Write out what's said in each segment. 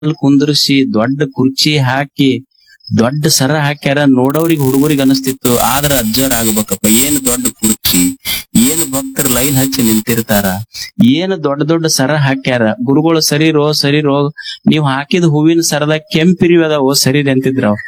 ಅಲ್ಲಿ ಕುಂದ್ರಿಸಿ ದೊಡ್ಡ ಕುರ್ಚಿ ಹಾಕಿ ದೊಡ್ಡ ಸರ ಹಾಕ್ಯಾರ ನೋಡೋರಿಗೆ ಹುಡುಗರಿಗೆ ಅನಿಸ್ತಿತ್ತು ಆದ್ರ ಅಜ್ಜರ್ ಆಗ್ಬೇಕಪ್ಪ ಏನ್ ದೊಡ್ಡ ಕುರ್ಚಿ ಏನ್ ಭಕ್ತರು ಲೈನ್ ಹಚ್ಚಿ ನಿಂತಿರ್ತಾರ ಏನ್ ದೊಡ್ಡ ದೊಡ್ಡ ಸರ ಹಾಕ್ಯಾರ ಗುರುಗಳು ಸರಿರೋ ಸರಿರೋ ನೀವ್ ಹಾಕಿದ ಹೂವಿನ ಸರದಾಗ ಕೆಂಪಿರಿವಿ ಅದಾವೋ ಸರಿದೆ ಅಂತಿದ್ರ ಅವ್ರು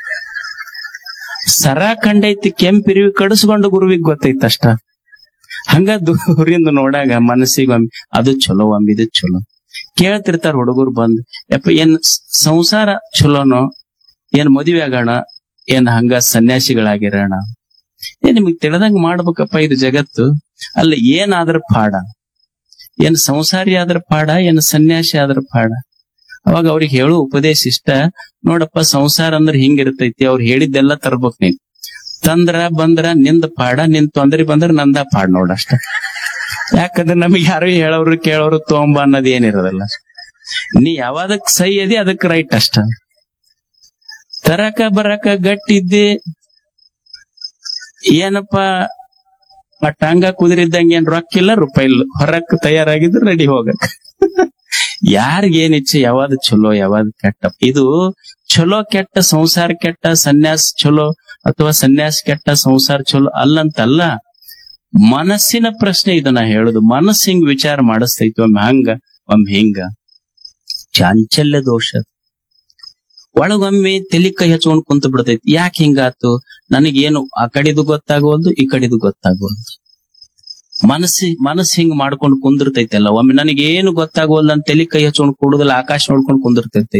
ಸರ ಕಂಡೈತಿ ಕೆಂಪಿರಿವಿ ಕಡಿಸ್ಕೊಂಡು ಗುರುವಿಗೆ ಗೊತ್ತೈತ ಅಷ್ಟ ಹಂಗ ದೂರಿಂದ ನೋಡಾಗ ಮನಸ್ಸಿಗೆ ಒಮ್ಮೆ ಅದು ಚಲೋ ಒಮ್ಮೆ ಇದು ಚಲೋ ಕೇಳ್ತಿರ್ತಾರ ಹುಡುಗರು ಬಂದ್ ಯಪ್ಪ ಏನ್ ಸ್- ಸಂಸಾರ ಚಲೋನೋ ಏನ್ ಮದುವೆ ಆಗೋಣ ಏನ್ ಹಂಗ ಸನ್ಯಾಸಿಗಳಾಗಿರೋಣ ಏ ನಿಮಗ್ ತಿಳಿದಂಗ ಮಾಡ್ಬೇಕಪ್ಪ ಇದು ಜಗತ್ತು ಅಲ್ಲ ಏನಾದ್ರ ಪಾಡ ಏನ್ ಸಂಸಾರಿ ಆದ್ರ ಪಾಡ ಏನ್ ಸನ್ಯಾಸಿ ಆದ್ರ ಪಾಡ ಅವಾಗ ಅವ್ರಿಗೆ ಹೇಳೋ ಉಪದೇಶ ಇಷ್ಟ ನೋಡಪ್ಪ ಸಂಸಾರ ಅಂದ್ರೆ ಹಿಂಗಿರ್ತೈತಿ ಅವ್ರು ಹೇಳಿದ್ದೆಲ್ಲ ತರ್ಬೇಕ್ ನೀನ್ ತಂದ್ರ ಬಂದ್ರ ನಿಂದ ಪಾಡ ನಿನ್ ತೊಂದ್ರೆ ಬಂದ್ರ ನಂದ ಪಾಡ್ ನೋಡಷ್ಟ ಯಾಕಂದ್ರೆ ನಮಗೆ ಯಾರು ಹೇಳೋರು ಕೇಳೋರು ತೊಂಬ ಅನ್ನೋದು ಏನಿರೋದಲ್ಲ ನೀ ಯಾವಾದಕ್ ಸೈ ಅದಿ ಅದಕ್ ರೈಟ್ ಅಷ್ಟ ತರಕ ಬರಕ ಗಟ್ಟಿದ್ದಿ ಏನಪ್ಪ ಆ ಟಾಂಗ ಕುದುರಿದ್ದಂಗ ಏನ್ ರೊಕ್ಕ ಇಲ್ಲ ರೂಪಾಯಿ ಇಲ್ಲ ಹೊರಕ್ ತಯಾರಾಗಿದ್ರು ರೆಡಿ ಹೋಗಕ್ ಯಾರಿಗ ಏನ್ ಇಚ್ಛೆ ಯಾವಾದ ಚಲೋ ಯಾವಾದ ಕೆಟ್ಟ ಇದು ಚಲೋ ಕೆಟ್ಟ ಸಂಸಾರ ಕೆಟ್ಟ ಸನ್ಯಾಸ ಚಲೋ ಅಥವಾ ಸನ್ಯಾಸ ಕೆಟ್ಟ ಸಂಸಾರ ಚಲೋ ಅಲ್ಲಂತಲ್ಲ ಮನಸ್ಸಿನ ಪ್ರಶ್ನೆ ಇದು ನಾ ಹೇಳುದು ಮನಸ್ಸು ಹಿಂಗ್ ವಿಚಾರ ಮಾಡಿಸ್ತೈತಿ ಒಮ್ಮೆ ಹಂಗ ಒಮ್ಮೆ ಹಿಂಗ ಚಾಂಚಲ್ಯ ದೋಷ ಒಳಗೊಮ್ಮೆ ತಲಿ ಕೈ ಹಚ್ಕೊಂಡ್ ಕುಂತ ಬಿಡ್ತೈತಿ ಯಾಕೆ ಹಿಂಗಾತು ನನಗೇನು ಆ ಕಡೆದು ಗೊತ್ತಾಗೋಲ್ದು ಈ ಕಡೆದು ಗೊತ್ತಾಗೋಲ್ದು ಮನಸ್ಸಿ ಮನಸ್ಸು ಹಿಂಗ್ ಮಾಡ್ಕೊಂಡು ಕುಂದಿರ್ತೈತಲ್ಲ ಒಮ್ಮೆ ನನಗೇನು ಗೊತ್ತಾಗೋಲ್ಲ ಅಂತ ತಲಿ ಕೈ ಹಚ್ಕೊಂಡ್ ಕೂಡುದಲ್ಲ ಆಕಾಶ ನೋಡ್ಕೊಂಡು ಕುಂದಿರ್ತೈತೈತಿ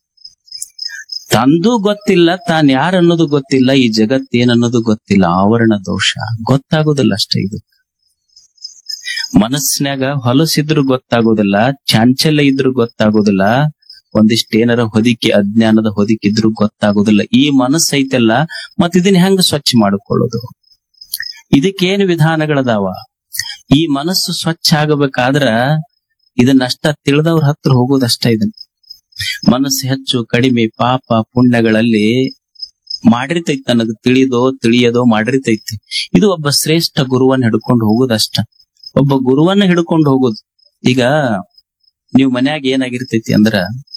ತಂದು ಗೊತ್ತಿಲ್ಲ ತಾನ್ ಯಾರ ಅನ್ನೋದು ಗೊತ್ತಿಲ್ಲ ಈ ಜಗತ್ ಏನ್ ಅನ್ನೋದು ಗೊತ್ತಿಲ್ಲ ಆವರಣ ದೋಷ ಗೊತ್ತಾಗೋದಿಲ್ಲ ಅಷ್ಟೇ ಇದು ಮನಸ್ಸಿನಾಗ ಹೊಲಸಿದ್ರು ಗೊತ್ತಾಗೋದಿಲ್ಲ ಚಾಂಚಲ್ಯ ಇದ್ರು ಗೊತ್ತಾಗೋದಿಲ್ಲ ಒಂದಿಷ್ಟು ಏನಾರ ಹೊದಿಕೆ ಅಜ್ಞಾನದ ಹೊದಿಕಿದ್ರು ಗೊತ್ತಾಗೋದಿಲ್ಲ ಈ ಮನಸ್ಸು ಐತಲ್ಲ ಮತ್ ಇದನ್ನ ಹೆಂಗ ಸ್ವಚ್ಛ ಮಾಡಿಕೊಳ್ಳೋದು ಇದಕ್ಕೇನು ವಿಧಾನಗಳದಾವ ಈ ಮನಸ್ಸು ಸ್ವಚ್ಛ ಆಗಬೇಕಾದ್ರ ಇದನ್ನಷ್ಟ ತಿಳಿದವ್ರ ಹತ್ರ ಹೋಗೋದಷ್ಟ ಇದನ್ನ ಮನಸ್ಸು ಹೆಚ್ಚು ಕಡಿಮೆ ಪಾಪ ಪುಣ್ಯಗಳಲ್ಲಿ ಮಾಡಿರ್ತೈತಿ ನನಗೆ ತಿಳಿದೋ ತಿಳಿಯದೋ ಮಾಡಿರ್ತೈತಿ ಇದು ಒಬ್ಬ ಶ್ರೇಷ್ಠ ಗುರುವನ್ನ ಹಿಡ್ಕೊಂಡು ಹೋಗೋದಷ್ಟ ಒಬ್ಬ ಗುರುವನ್ನ ಹಿಡ್ಕೊಂಡು ಹೋಗೋದು ಈಗ ನೀವು ಮನ್ಯಾಗ ಏನಾಗಿರ್ತೈತಿ ಅಂದ್ರ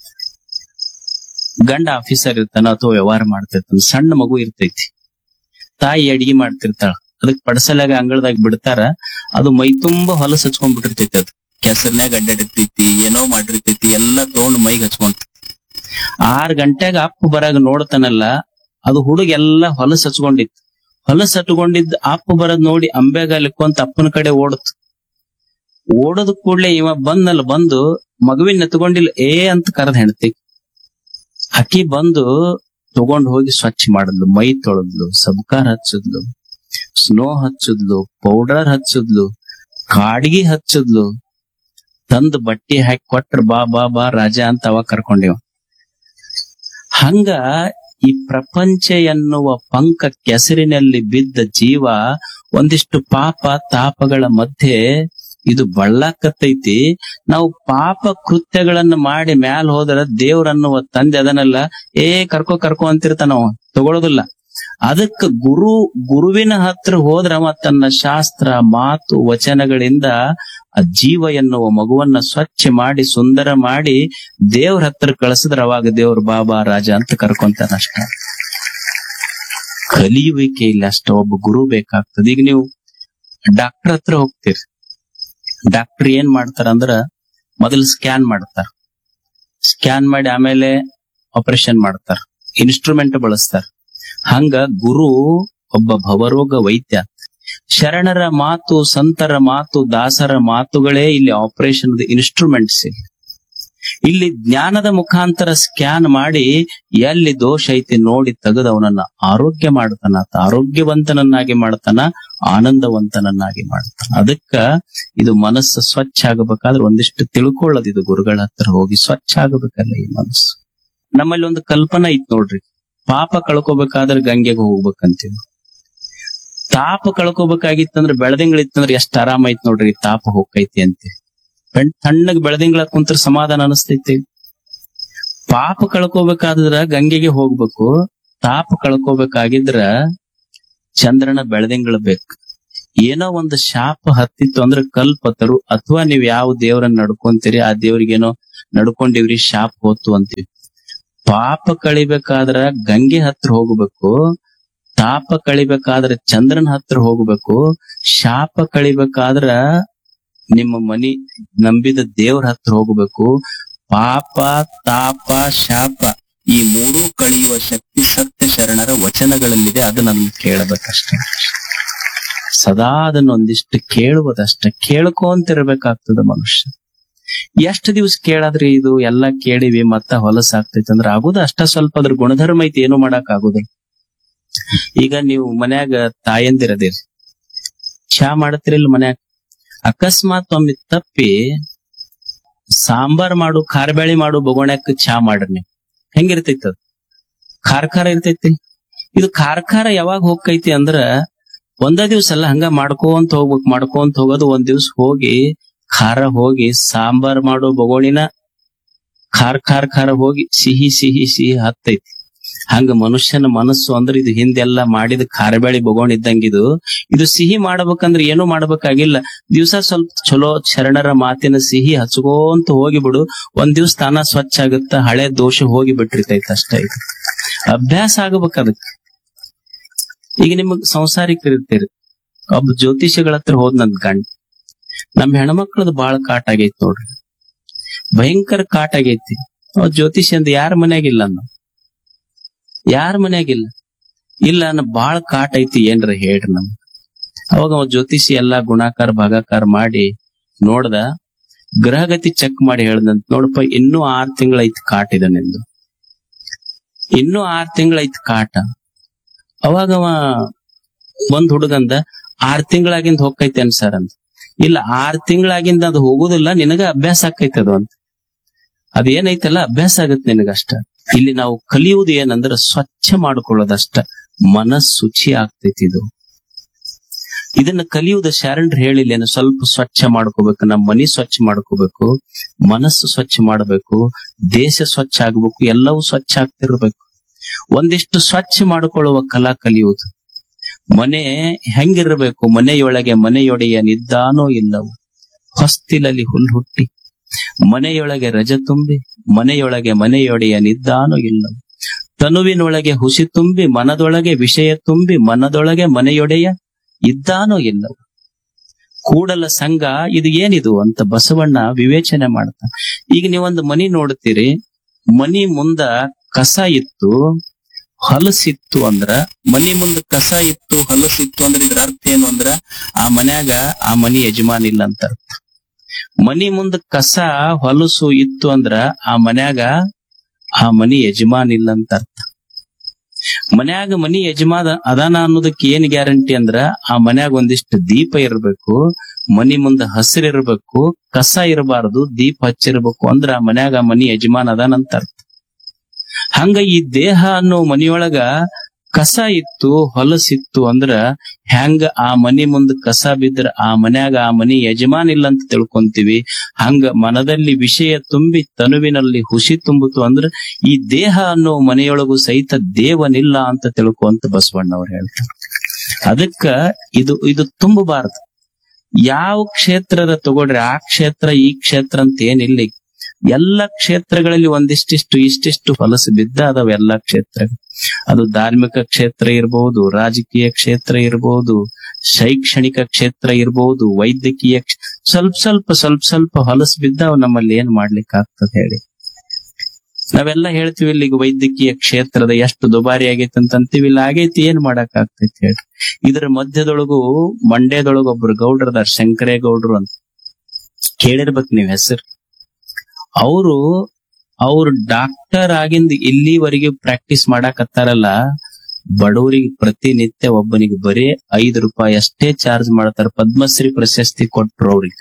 ಗಂಡ ಆಫೀಸರ್ ಇರ್ತಾನ ಅಥವಾ ವ್ಯವಹಾರ ಮಾಡ್ತಿರ್ತಾನ ಸಣ್ಣ ಮಗು ಇರ್ತೈತಿ ತಾಯಿ ಅಡಿಗೆ ಮಾಡ್ತಿರ್ತಾಳ ಅದಕ್ ಪಡಸಲಾಗ ಅಂಗಳದಾಗ ಬಿಡ್ತಾರ ಅದು ಮೈ ತುಂಬಾ ಹೊಲಸ್ ಹಚ್ಕೊಂಡ್ ಬಿಟ್ಟಿರ್ತೈತಿ ಅದು ಕೆಸರ್ನ್ಯಾಗ ಅಡ್ಡಾಡಿರ್ತೈತಿ ಏನೋ ಮಾಡಿರ್ತೈತಿ ಎಲ್ಲಾ ತಗೊಂಡ್ ಮೈಗ್ ಹಚ್ಕೊಂತ ಆರ್ ಗಂಟೆಗ ಅಪ್ಪ ಬರಾಗ ನೋಡ್ತಾನಲ್ಲ ಅದು ಹುಡುಗ ಎಲ್ಲಾ ಹೊಲಸ್ ಹಚ್ಕೊಂಡಿತ್ತು ಹೊಲಸ್ ಹಚ್ಕೊಂಡಿದ್ ಅಪ್ಪ ಬರದ್ ನೋಡಿ ಅಂಬೆಗಾಲಿಕ್ಕೊಂತ ಅಪ್ಪನ ಕಡೆ ಓಡತ್ ಓಡೋದ್ ಕೂಡ್ಲೆ ಇವ ಬಂದಲ್ಲ ಬಂದು ಮಗುವಿನ ಎತ್ಕೊಂಡಿಲ್ಲ ಏ ಅಂತ ಕರೆದ್ ಹೆಣ್ತಿ ಅಕ್ಕಿ ಬಂದು ತಗೊಂಡ್ ಹೋಗಿ ಸ್ವಚ್ಛ ಮಾಡಿದ್ಲು ಮೈ ತೊಳೆದ್ಲು ಸಬ್ಕಾರ್ ಹಚ್ಚದ್ಲು ಸ್ನೋ ಹಚ್ಚದ್ಲು ಪೌಡರ್ ಹಚ್ಚದ್ಲು ಕಾಡ್ಗಿ ಹಚ್ಚದ್ಲು ತಂದ್ ಬಟ್ಟೆ ಹಾಕಿ ಕೊಟ್ರ ಬಾ ಬಾ ಬಾ ರಾಜ ಅಂತ ಅವ ಕರ್ಕೊಂಡಿವ ಹಂಗ ಈ ಪ್ರಪಂಚ ಎನ್ನುವ ಪಂಕ ಕೆಸರಿನಲ್ಲಿ ಬಿದ್ದ ಜೀವ ಒಂದಿಷ್ಟು ಪಾಪ ತಾಪಗಳ ಮಧ್ಯೆ ಇದು ಬಳ್ಳಾಕತ್ತೈತಿ ನಾವು ಪಾಪ ಕೃತ್ಯಗಳನ್ನ ಮಾಡಿ ಮ್ಯಾಲ್ ಹೋದ್ರ ದೇವ್ರನ್ನುವ ತಂದೆ ಅದನ್ನೆಲ್ಲ ಏ ಕರ್ಕೋ ಕರ್ಕೋ ಅಂತಿರ್ತಾನವ ತಗೊಳ್ಳೋದಿಲ್ಲ ಅದಕ್ಕ ಗುರು ಗುರುವಿನ ಹತ್ರ ಹೋದ್ರವ ತನ್ನ ಶಾಸ್ತ್ರ ಮಾತು ವಚನಗಳಿಂದ ಆ ಜೀವ ಎನ್ನುವ ಮಗುವನ್ನ ಸ್ವಚ್ಛ ಮಾಡಿ ಸುಂದರ ಮಾಡಿ ದೇವ್ರ ಹತ್ರ ಕಳಿಸಿದ್ರ ಅವಾಗ ದೇವ್ರ ಬಾಬಾ ರಾಜ ಅಂತ ಕರ್ಕೊಂತಾನ ಅಷ್ಟ ಕಲಿಯುವಿಕೆ ಇಲ್ಲ ಅಷ್ಟ ಒಬ್ಬ ಗುರು ಬೇಕಾಗ್ತದೆ ಈಗ ನೀವು ಡಾಕ್ಟರ್ ಹತ್ರ ಹೋಗ್ತೀರಿ ಡಾಕ್ಟರ್ ಏನ್ ಮಾಡ್ತಾರ ಅಂದ್ರ ಮೊದಲು ಸ್ಕ್ಯಾನ್ ಮಾಡ್ತಾರ ಸ್ಕ್ಯಾನ್ ಮಾಡಿ ಆಮೇಲೆ ಆಪರೇಷನ್ ಮಾಡ್ತಾರ ಇನ್ಸ್ಟ್ರೂಮೆಂಟ್ ಬಳಸ್ತಾರ ಹಂಗ ಗುರು ಒಬ್ಬ ಭವರೋಗ ವೈದ್ಯ ಶರಣರ ಮಾತು ಸಂತರ ಮಾತು ದಾಸರ ಮಾತುಗಳೇ ಇಲ್ಲಿ ಆಪರೇಷನ್ ಇನ್ಸ್ಟ್ರೂಮೆಂಟ್ಸ್ ಇಲ್ಲಿ ಇಲ್ಲಿ ಜ್ಞಾನದ ಮುಖಾಂತರ ಸ್ಕ್ಯಾನ್ ಮಾಡಿ ಎಲ್ಲಿ ದೋಷ ಐತಿ ನೋಡಿ ತೆಗೆದು ಅವನನ್ನ ಆರೋಗ್ಯ ಮಾಡ್ತಾನ ಆತ ಆರೋಗ್ಯವಂತನನ್ನಾಗಿ ಮಾಡ್ತಾನ ಆನಂದವಂತನನ್ನಾಗಿ ಮಾಡ್ತಾನ ಅದಕ್ಕ ಇದು ಮನಸ್ಸು ಸ್ವಚ್ಛ ಆಗಬೇಕಾದ್ರೆ ಒಂದಿಷ್ಟು ತಿಳ್ಕೊಳ್ಳೋದು ಇದು ಗುರುಗಳ ಹತ್ರ ಹೋಗಿ ಸ್ವಚ್ಛ ಆಗಬೇಕಲ್ಲ ಈ ಮನಸ್ಸು ನಮ್ಮಲ್ಲಿ ಒಂದು ಕಲ್ಪನಾ ಐತ್ ನೋಡ್ರಿ ಪಾಪ ಕಳ್ಕೊಬೇಕಾದ್ರೆ ಗಂಗೆಗೆ ಹೋಗ್ಬೇಕಂತೀವಿ ತಾಪ ಕಳ್ಕೊಬೇಕಾಗಿತ್ತಂದ್ರೆ ಬೆಳದಿಂಗಳಿತ್ತಂದ್ರೆ ಎಷ್ಟ್ ಆರಾಮ ಐತ್ ನೋಡ್ರಿ ತಾಪ ಹೋಗ್ತೈತಿ ಅಂತೀವಿ ಬೆಳ್ ತಣ್ಣಗ್ ಬೆಳದಿಂಗಳ ಕುಂತ್ರ ಸಮಾಧಾನ ಅನಿಸ್ತೈತಿ ಪಾಪ ಕಳ್ಕೊಬೇಕಾದ್ರ ಗಂಗೆಗೆ ಹೋಗ್ಬೇಕು ತಾಪ ಕಳ್ಕೊಬೇಕಾಗಿದ್ರ ಚಂದ್ರನ ಬೆಳದಿಂಗಳ ಬೇಕು ಏನೋ ಒಂದು ಶಾಪ ಹತ್ತಿತ್ತು ಅಂದ್ರೆ ಕಲ್ಪತರು ಅಥವಾ ನೀವ್ ಯಾವ ದೇವರನ್ನ ನಡ್ಕೊಂತೀರಿ ಆ ದೇವ್ರಿಗೇನೋ ನಡ್ಕೊಂಡಿವ್ರಿ ಶಾಪ್ ಹೋತು ಅಂತೀವಿ ಪಾಪ ಕಳಿಬೇಕಾದ್ರ ಗಂಗೆ ಹತ್ರ ಹೋಗ್ಬೇಕು ತಾಪ ಕಳಿಬೇಕಾದ್ರ ಚಂದ್ರನ ಹತ್ರ ಹೋಗ್ಬೇಕು ಶಾಪ ಕಳಿಬೇಕಾದ್ರ ನಿಮ್ಮ ಮನಿ ನಂಬಿದ ದೇವ್ರ ಹತ್ರ ಹೋಗ್ಬೇಕು ಪಾಪ ತಾಪ ಶಾಪ ಈ ಮೂರೂ ಕಳೆಯುವ ಶಕ್ತಿ ಸತ್ಯ ಶರಣರ ವಚನಗಳಲ್ಲಿದೆ ಅದನ್ನ ಕೇಳಬೇಕಷ್ಟೇ ಸದಾ ಅದನ್ನ ಒಂದಿಷ್ಟು ಕೇಳುವುದಷ್ಟ ಕೇಳ್ಕೊಂತಿರ್ಬೇಕಾಗ್ತದ ಮನುಷ್ಯ ಎಷ್ಟು ದಿವಸ ಕೇಳಾದ್ರಿ ಇದು ಎಲ್ಲ ಕೇಳಿವಿ ಮತ್ತ ಹೊಲಸಾಗ್ತೈತಿ ಅಂದ್ರ ಆಗುದ ಅಷ್ಟ ಸ್ವಲ್ಪ ಅದ್ರ ಗುಣಧರ್ಮ ಐತಿ ಏನು ಮಾಡಕ್ ಆಗುದಿಲ್ಲ ಈಗ ನೀವು ಮನ್ಯಾಗ ತಾಯಂದಿರದಿರಿ ಚಾ ಮಾಡತಿರಿಲ್ಲ ಮನ್ಯಾಗ ಅಕಸ್ಮಾತ್ ಒಮ್ಮೆ ತಪ್ಪಿ ಸಾಂಬಾರ್ ಮಾಡು ಖಾರಬ್ಯಾಳಿ ಮಾಡು ಬೊಗೋಣ್ಯಾಕ ಚಾ ಮಾಡ್ರಿ ನೀವು ಹೆಂಗಿರ್ತೈತಿ ಅದು ಖಾರ ಖಾರ ಇರ್ತೈತಿ ಇದು ಖಾರ ಖಾರ ಯಾವಾಗ ಹೋಗ್ತೈತಿ ಅಂದ್ರ ಒಂದ ದಿವ್ಸ ಅಲ್ಲ ಹಂಗ ಮಾಡ್ಕೊಂತ ಹೋಗ್ಬೇಕು ಮಾಡ್ಕೊಂತ ಹೋಗೋದು ಒಂದ್ ದಿವ್ಸ ಹೋಗಿ ಖಾರ ಹೋಗಿ ಸಾಂಬಾರ್ ಮಾಡೋ ಬೊಗೋಣಿನ ಖಾರ ಖಾರ ಖಾರ ಹೋಗಿ ಸಿಹಿ ಸಿಹಿ ಸಿಹಿ ಹತ್ತೈತಿ ಹಂಗ ಮನುಷ್ಯನ ಮನಸ್ಸು ಅಂದ್ರೆ ಇದು ಹಿಂದೆಲ್ಲ ಮಾಡಿದ ಖಾರಬ್ಯಾಳಿ ಬೊಗೋಣ ಇದ್ದಂಗಿದು ಇದು ಸಿಹಿ ಮಾಡ್ಬೇಕಂದ್ರೆ ಏನು ಮಾಡ್ಬೇಕಾಗಿಲ್ಲ ದಿವ್ಸ ಸ್ವಲ್ಪ ಚಲೋ ಶರಣರ ಮಾತಿನ ಸಿಹಿ ಹಚ್ಕೋಂತ ಹೋಗಿಬಿಡು ಒಂದ್ ದಿವ್ಸ ತಾನ ಸ್ವಚ್ಛ ಆಗುತ್ತ ಹಳೆ ದೋಷ ಹೋಗಿ ಬಿಟ್ಟಿರ್ತೈತೆ ಅಷ್ಟೇ ಇದು ಅಭ್ಯಾಸ ಆಗ್ಬೇಕು ಅದಕ್ಕೆ ಈಗ ನಿಮಗ್ ಸಂಸಾರಿಕರಿರ್ತೀರಿ ಒಬ್ಬ ಜ್ಯೋತಿಷಿಗಳ ಹತ್ರ ಹೋದ್ ನನ್ ಗಂಡ ನಮ್ ಹೆಣ್ಮಕ್ಳದ್ ಬಾಳ ಕಾಟ ಆಗೈತಿ ನೋಡ್ರಿ ಭಯಂಕರ ಕಾಟ ಆಗೈತಿ ಅವ್ ಜ್ಯೋತಿಷಿ ಅಂದ್ ಯಾರ ಮನ್ಯಾಗಿಲ್ಲ ಅನ್ನೋ ಯಾರ ಮನ್ಯಾಗಿಲ್ಲ ಇಲ್ಲ ಅನ್ನ ಬಾಳ ಕಾಟ ಐತಿ ಏನ್ರ ಹೇಳ್ರಿ ನಮ್ ಅವಾಗ ಅವ ಜ್ಯೋತಿಷಿ ಎಲ್ಲಾ ಗುಣಾಕಾರ ಭಾಗಾಕಾರ ಮಾಡಿ ನೋಡ್ದ ಗ್ರಹಗತಿ ಚೆಕ್ ಮಾಡಿ ಹೇಳ್ದಂತ ನೋಡಪ್ಪ ಇನ್ನೂ ಆರ್ ತಿಂಗಳೈತಿ ಕಾಟ ಇದೆ ನಿಂದು ಇನ್ನೂ ಆರ್ ತಿಂಗಳೈತಿ ಕಾಟ ಅವಾಗ ಅವ ಒಂದ್ ಹುಡುಗಂದ ಆರ್ ತಿಂಗಳಾಗಿಂದ ಹೋಗ್ತೈತಿ ಅನ್ಸರ್ ಅಂತ ಇಲ್ಲ ಆರ್ ತಿಂಗಳಾಗಿಂದ ಅದು ಹೋಗುದಿಲ್ಲ ನಿನಗ ಅಭ್ಯಾಸ ಆಕೈತಿ ಅದು ಅಂತ ಅದೇನೈತಲ್ಲ ಅಭ್ಯಾಸ ಆಗತ್ ನಿನಗಷ್ಟ ಇಲ್ಲಿ ನಾವು ಕಲಿಯುವುದು ಏನಂದ್ರ ಸ್ವಚ್ಛ ಮಾಡ್ಕೊಳ್ಳೋದಷ್ಟ ಮನಸ್ ಶುಚಿ ಆಗ್ತೈತಿ ಇದು ಇದನ್ನ ಕಲಿಯುವುದು ಶರಣರು ಹೇಳಿಲ್ಲೇನು ಸ್ವಲ್ಪ ಸ್ವಚ್ಛ ಮಾಡ್ಕೋಬೇಕು ನಮ್ಮ ಮನಿ ಸ್ವಚ್ಛ ಮಾಡ್ಕೋಬೇಕು ಮನಸ್ಸು ಸ್ವಚ್ಛ ಮಾಡಬೇಕು ದೇಶ ಸ್ವಚ್ಛ ಆಗ್ಬೇಕು ಎಲ್ಲವೂ ಸ್ವಚ್ಛ ಆಗ್ತಿರ್ಬೇಕು ಒಂದಿಷ್ಟು ಸ್ವಚ್ಛ ಮಾಡಿಕೊಳ್ಳುವ ಕಲಾ ಕಲಿಯುವುದು ಮನೆ ಹೆಂಗಿರ್ಬೇಕು ಮನೆಯೊಳಗೆ ಮನೆಯೊಡೆಯ ನಿದ್ದಾನೋ ಇಲ್ಲವೋ ಹೊಸ್ತಿಲಲ್ಲಿ ಹುಲ್ ಹುಟ್ಟಿ ಮನೆಯೊಳಗೆ ರಜ ತುಂಬಿ ಮನೆಯೊಳಗೆ ಮನೆಯೊಡೆಯ ನಿದ್ದಾನೋ ಇಲ್ಲವೋ ತನುವಿನೊಳಗೆ ಹುಸಿ ತುಂಬಿ ಮನದೊಳಗೆ ವಿಷಯ ತುಂಬಿ ಮನದೊಳಗೆ ಮನೆಯೊಡೆಯ ಇದ್ದಾನೋ ಇಲ್ಲವೋ ಕೂಡಲ ಸಂಘ ಇದು ಏನಿದು ಅಂತ ಬಸವಣ್ಣ ವಿವೇಚನೆ ಮಾಡ್ತಾ ಈಗ ನೀವೊಂದು ಮನಿ ನೋಡ್ತೀರಿ ಮನಿ ಮುಂದ ಕಸ ಇತ್ತು ಹೊಲಸಿತ್ತು ಅಂದ್ರ ಮನಿ ಮುಂದ ಕಸ ಇತ್ತು ಹೊಲಸಿತ್ತು ಅಂದ್ರ ಇದ್ರ ಅರ್ಥ ಏನು ಅಂದ್ರ ಆ ಮನ್ಯಾಗ ಆ ಮನಿ ಯಜಮಾನ್ ಇಲ್ಲ ಅಂತ ಅರ್ಥ ಮನಿ ಮುಂದ ಕಸ ಹೊಲಸು ಇತ್ತು ಅಂದ್ರ ಆ ಮನ್ಯಾಗ ಆ ಮನಿ ಯಜಮಾನ್ ಇಲ್ಲ ಅಂತ ಅರ್ಥ ಮನ್ಯಾಗ ಮನಿ ಯಜಮಾನ ಅದಾನ ಅನ್ನೋದಕ್ಕೆ ಏನ್ ಗ್ಯಾರಂಟಿ ಅಂದ್ರ ಆ ಮನ್ಯಾಗ ಒಂದಿಷ್ಟು ದೀಪ ಇರ್ಬೇಕು ಮನಿ ಮುಂದ ಹಸಿರಿರ್ಬೇಕು ಕಸ ಇರಬಾರದು ದೀಪ ಹಚ್ಚಿರ್ಬೇಕು ಅಂದ್ರ ಆ ಮನ್ಯಾಗ ಆ ಮನಿ ಯಜಮಾನ್ ಅದಾನಂತ ಅರ್ಥ ಹಂಗ ಈ ದೇಹ ಅನ್ನೋ ಮನಿಯೊಳಗ ಕಸ ಇತ್ತು ಹೊಲಸಿತ್ತು ಅಂದ್ರ ಹೆಂಗ ಆ ಮನಿ ಮುಂದ ಕಸ ಬಿದ್ರ ಆ ಮನ್ಯಾಗ ಆ ಮನಿ ಯಜಮಾನ್ ಇಲ್ಲ ಅಂತ ತಿಳ್ಕೊಂತೀವಿ ಹಂಗ ಮನದಲ್ಲಿ ವಿಷಯ ತುಂಬಿ ತನುವಿನಲ್ಲಿ ಹುಸಿ ತುಂಬುತ್ತು ಅಂದ್ರ ಈ ದೇಹ ಅನ್ನೋ ಮನೆಯೊಳಗೂ ಸಹಿತ ದೇವನಿಲ್ಲ ಅಂತ ತಿಳ್ಕೊಂತ ಬಸವಣ್ಣವ್ರು ಹೇಳ್ತಾರೆ ಅದಕ್ಕ ಇದು ಇದು ತುಂಬಬಾರದು ಯಾವ ಕ್ಷೇತ್ರದ ತಗೊಳ್ರಿ ಆ ಕ್ಷೇತ್ರ ಈ ಕ್ಷೇತ್ರ ಅಂತ ಏನಿಲ್ಲ ಈಗ. ಎಲ್ಲ ಕ್ಷೇತ್ರಗಳಲ್ಲಿ ಒಂದಿಷ್ಟಿಷ್ಟು ಇಷ್ಟಿಷ್ಟು ಹೊಲಸು ಬಿದ್ದ ಅದಾವ ಎಲ್ಲಾ ಕ್ಷೇತ್ರಗಳು ಅದು ಧಾರ್ಮಿಕ ಕ್ಷೇತ್ರ ಇರಬಹುದು ರಾಜಕೀಯ ಕ್ಷೇತ್ರ ಇರಬಹುದು ಶೈಕ್ಷಣಿಕ ಕ್ಷೇತ್ರ ಇರಬಹುದು ವೈದ್ಯಕೀಯ ಕ್ಷ- ಸ್ವಲ್ಪ ಸ್ವಲ್ಪ ಸ್ವಲ್ಪ ಸ್ವಲ್ಪ ಹೊಲಸು ಬಿದ್ದಾವ ನಮ್ಮಲ್ಲಿ ಏನ್ ಮಾಡ್ಲಿಕ್ಕೆ ಆಗ್ತದೆ ಹೇಳಿ ನಾವೆಲ್ಲ ಹೇಳ್ತೀವಿ ಇಲ್ಲಿ ಈಗ ವೈದ್ಯಕೀಯ ಕ್ಷೇತ್ರದ ಎಷ್ಟು ದುಬಾರಿ ಆಗೈತೆ ಅಂತ ಅಂತೀವಿ ಇಲ್ಲ ಆಗೈತಿ ಏನ್ ಮಾಡಕ್ ಆಗ್ತೈತಿ ಹೇಳಿ ಇದ್ರ ಮಧ್ಯದೊಳಗು ಮಂಡ್ಯದೊಳಗ ಒಬ್ರು ಗೌಡ್ರದಾರ ಶಂಕರೇಗೌಡ್ರು ಅಂತ ಕೇಳಿರ್ಬೇಕು ನೀವ್ ಹೆಸರು ಅವರು ಅವ್ರು ಡಾಕ್ಟರ್ ಆಗಿಂದ ಇಲ್ಲಿವರೆಗೆ ಪ್ರಾಕ್ಟೀಸ್ ಮಾಡಾಕತ್ತಾರಲ್ಲ ಬಡವರಿಗೆ ಪ್ರತಿನಿತ್ಯ ಒಬ್ಬನಿಗೆ ಬರೀ ಐದು ರೂಪಾಯಿ ಅಷ್ಟೇ ಚಾರ್ಜ್ ಮಾಡ್ತಾರ ಪದ್ಮಶ್ರೀ ಪ್ರಶಸ್ತಿ ಕೊಟ್ರು ಅವ್ರಿಗೆ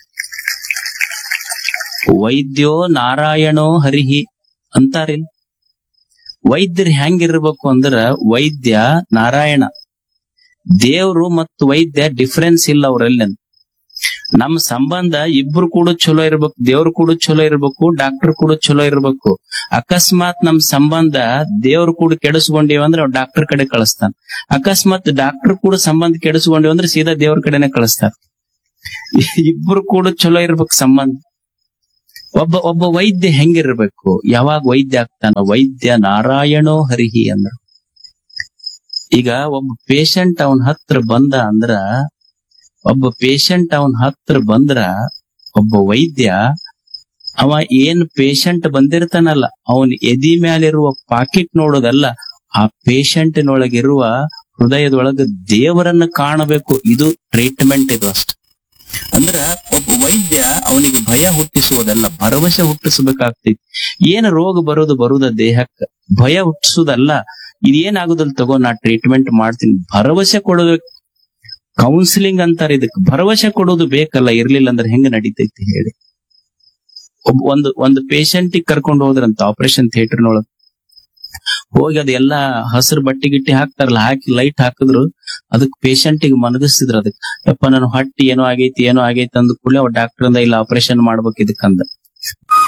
ವೈದ್ಯೋ ನಾರಾಯಣೋ ಹರಿಹಿ ಅಂತಾರಿಲ್ ವೈದ್ಯರು ಹೆಂಗಿರ್ಬೇಕು ಅಂದ್ರ ವೈದ್ಯ ನಾರಾಯಣ ದೇವ್ರು ಮತ್ತು ವೈದ್ಯ ಡಿಫರೆನ್ಸ್ ಇಲ್ಲ ಅವ್ರಲ್ಲಿ ನಮ್ ಸಂಬಂಧ ಇಬ್ರು ಕೂಡ ಚಲೋ ಇರ್ಬೇಕು ದೇವ್ರು ಕೂಡ ಚಲೋ ಇರ್ಬೇಕು ಡಾಕ್ಟರ್ ಕೂಡ ಚಲೋ ಇರ್ಬೇಕು ಅಕಸ್ಮಾತ್ ನಮ್ ಸಂಬಂಧ ದೇವ್ರು ಕೂಡ ಕೆಡಿಸ್ಕೊಂಡಿವ ಅಂದ್ರೆ ಅವ್ರು ಡಾಕ್ಟರ್ ಕಡೆ ಕಳಿಸ್ತಾನ ಅಕಸ್ಮಾತ್ ಡಾಕ್ಟರ್ ಕೂಡ ಸಂಬಂಧ ಕೆಡಿಸ್ಕೊಂಡಿವ ಅಂದ್ರೆ ಸೀದಾ ದೇವ್ರ ಕಡೆನೆ ಕಳಿಸ್ತಾರ ಇಬ್ರು ಕೂಡ ಚಲೋ ಇರ್ಬೇಕು ಸಂಬಂಧ ಒಬ್ಬ ಒಬ್ಬ ವೈದ್ಯ ಹೆಂಗಿರ್ಬೇಕು ಯಾವಾಗ ವೈದ್ಯ ಆಗ್ತಾನ ವೈದ್ಯ ನಾರಾಯಣೋ ಹರಿಹಿ ಅಂದ್ರ ಈಗ ಒಬ್ಬ ಪೇಷಂಟ್ ಅವನ್ ಹತ್ರ ಬಂದ ಅಂದ್ರ ಒಬ್ಬ ಪೇಷಂಟ್ ಅವನ್ ಹತ್ರ ಬಂದ್ರ ಒಬ್ಬ ವೈದ್ಯ ಅವ ಏನ್ ಪೇಷಂಟ್ ಬಂದಿರ್ತಾನಲ್ಲ ಅವನ್ ಎದಿ ಮ್ಯಾಲಿರುವ ಪಾಕೆಟ್ ನೋಡೋದಲ್ಲ ಆ ಪೇಷಂಟಿನೊಳಗಿರುವ ಹೃದಯದೊಳಗ ದೇವರನ್ನ ಕಾಣಬೇಕು ಇದು ಟ್ರೀಟ್ಮೆಂಟ್ ಇದು ಅಷ್ಟ ಅಂದ್ರ ಒಬ್ಬ ವೈದ್ಯ ಅವನಿಗೆ ಭಯ ಹುಟ್ಟಿಸುವುದಲ್ಲ ಭರವಸೆ ಹುಟ್ಟಿಸಬೇಕಾಗ್ತೈತಿ ಏನ್ ರೋಗ ಬರೋದು ಬರುದ ದೇಹಕ್ಕ ಭಯ ಹುಟ್ಟಿಸುದಲ್ಲ ಇದೇನಾಗುದಲ್ಲ ತಗೋ ನಾ ಟ್ರೀಟ್ಮೆಂಟ್ ಮಾಡ್ತೀನಿ ಭರವಸೆ ಕೊಡಬೇಕು ಕೌನ್ಸಿಲಿಂಗ್ ಅಂತಾರೆ ಇದಕ್ಕೆ ಭರವಸೆ ಕೊಡೋದು ಬೇಕಲ್ಲ ಇರ್ಲಿಲ್ಲ ಅಂದ್ರೆ ಹೆಂಗ ನಡೀತೈತಿ ಹೇಳಿ ಒಬ್ಬ ಒಂದು ಒಂದು ಪೇಷಂಟ್ ಕರ್ಕೊಂಡು ಹೋದ್ರಂತ ಆಪರೇಷನ್ ಥಿಯೇಟರ್ನೊಳಗ ಹೋಗಿ ಅದೆಲ್ಲಾ ಹಸಿರು ಬಟ್ಟೆ ಗಿಟ್ಟಿ ಹಾಕ್ತಾರಲ್ಲ ಹಾಕಿ ಲೈಟ್ ಹಾಕಿದ್ರು ಅದಕ್ ಪೇಷಂಟಿಗೆ ಮನಗಿಸಿದ್ರು ಅದಕ್ಕೆ ಯಪ್ಪ ನಾನು ಹೊಟ್ಟಿ ಏನೋ ಆಗೈತಿ ಏನೋ ಆಗೈತಿ ಅಂದ ಕೂಡಲೇ ಅವ್ ಡಾಕ್ಟರ್ ಅಂದ ಇಲ್ಲ ಆಪರೇಷನ್ ಮಾಡ್ಬೇಕು ಇದಕ್ಕಂದ